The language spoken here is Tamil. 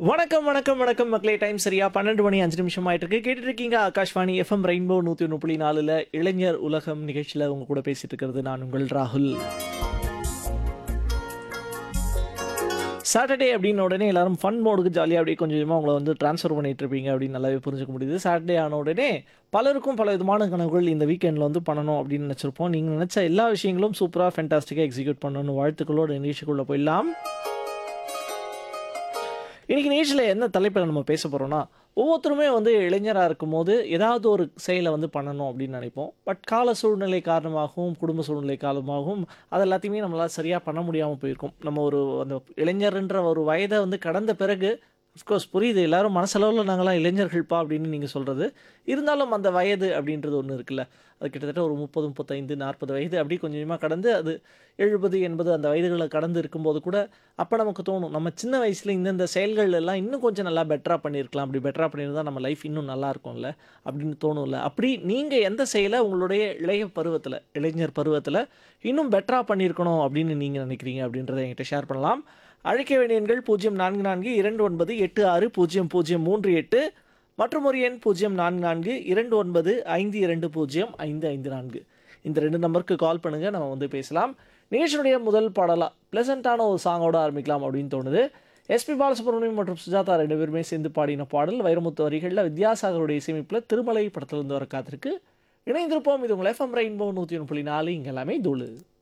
வணக்கம் வணக்கம் வணக்கம் மக்களே டைம் சரியா பன்னெண்டு மணி அஞ்சு நிமிஷம் ஆயிட்டு இருக்கு கேட்டுட்டு இருக்கீங்க ஆகாஷ்வாணி எஃப்எம் ரெயின்போ நூற்றி ஒன்று புள்ளி நாலுல இளைஞர் உலகம் நிகழ்ச்சியில் உங்க கூட பேசிட்டு இருக்கிறது நான் உங்கள் ராகுல் சாட்டர்டே அப்படின்னு உடனே எல்லாரும் ஃபன் மோடுக்கு ஜாலியாக அப்படியே கொஞ்சம் கொஞ்சமாக உங்களை வந்து ட்ரான்ஸ்ஃபர் பண்ணிட்டு இருப்பீங்க அப்படின்னு நல்லாவே புரிஞ்சுக்க முடியுது சாட்டர்டே ஆன உடனே பலருக்கும் பல விதமான கனவுகள் இந்த வீக்கெண்டில் வந்து பண்ணணும் அப்படின்னு நினச்சிருப்போம் நீங்கள் நினச்ச எல்லா விஷயங்களும் சூப்பராக ஃபென்டாஸ்டிக்காக எக்ஸிக்யூட் பண்ணணும் வாழ்த்துக்களோட நிகழ்ச்சிக்குள்ளே போயிடலாம் இன்னைக்கு நிகழ்ச்சியில் என்ன தலைப்பில் நம்ம பேச போகிறோம்னா ஒவ்வொருத்தருமே வந்து இளைஞராக இருக்கும்போது ஏதாவது ஒரு செயலை வந்து பண்ணணும் அப்படின்னு நினைப்போம் பட் கால சூழ்நிலை காரணமாகவும் குடும்ப சூழ்நிலை காரணமாகவும் அது எல்லாத்தையுமே நம்மளால் சரியாக பண்ண முடியாமல் போயிருக்கும் நம்ம ஒரு அந்த இளைஞர்ன்ற ஒரு வயதை வந்து கடந்த பிறகு அஃப்கோர்ஸ் புரியுது எல்லாரும் மனசளவில் நாங்களாம் இளைஞர்கள்ப்பா அப்படின்னு நீங்கள் சொல்கிறது இருந்தாலும் அந்த வயது அப்படின்றது ஒன்று இருக்குல்ல அது கிட்டத்தட்ட ஒரு முப்பது முப்பத்தைந்து நாற்பது வயது அப்படி கொஞ்சம் கொஞ்சமாக கடந்து அது எழுபது எண்பது அந்த வயதுகளை கடந்து இருக்கும்போது கூட அப்போ நமக்கு தோணும் நம்ம சின்ன வயசில் இந்தந்த செயல்கள் எல்லாம் இன்னும் கொஞ்சம் நல்லா பெட்டராக பண்ணியிருக்கலாம் அப்படி பெட்டராக பண்ணியிருந்தா நம்ம லைஃப் இன்னும் நல்லா இருக்கும்ல அப்படின்னு தோணும்ல அப்படி நீங்கள் எந்த செயலை உங்களுடைய இளைய பருவத்தில் இளைஞர் பருவத்தில் இன்னும் பெட்டராக பண்ணியிருக்கணும் அப்படின்னு நீங்கள் நினைக்கிறீங்க அப்படின்றத என்கிட்ட ஷேர் பண்ணலாம் அழைக்க வேண்டிய எண்கள் பூஜ்ஜியம் நான்கு நான்கு இரண்டு ஒன்பது எட்டு ஆறு பூஜ்ஜியம் பூஜ்ஜியம் மூன்று எட்டு மற்றும் ஒரு எண் பூஜ்ஜியம் நான்கு நான்கு இரண்டு ஒன்பது ஐந்து இரண்டு பூஜ்ஜியம் ஐந்து ஐந்து நான்கு இந்த ரெண்டு நம்பருக்கு கால் பண்ணுங்கள் நம்ம வந்து பேசலாம் நிகழ்ச்சியுடைய முதல் பாடலாக ப்ளசண்ட்டான ஒரு சாங்கோட ஆரம்பிக்கலாம் அப்படின்னு தோணுது எஸ்பி பாலசுப்ரமணியம் மற்றும் சுஜாதா ரெண்டு பேருமே சேர்ந்து பாடின பாடல் வைரமுத்து வரிகளில் வித்யாசாகருடைய இசையமைப்பில் திருமலை படத்திலிருந்து வர காத்திருக்கு இணைந்திருப்போம் இது உங்கள் எஃப்எம் ரெயின்போ நூற்றி ஒன்று புள்ளி நாலு இங்கே எல்லாமே தூளு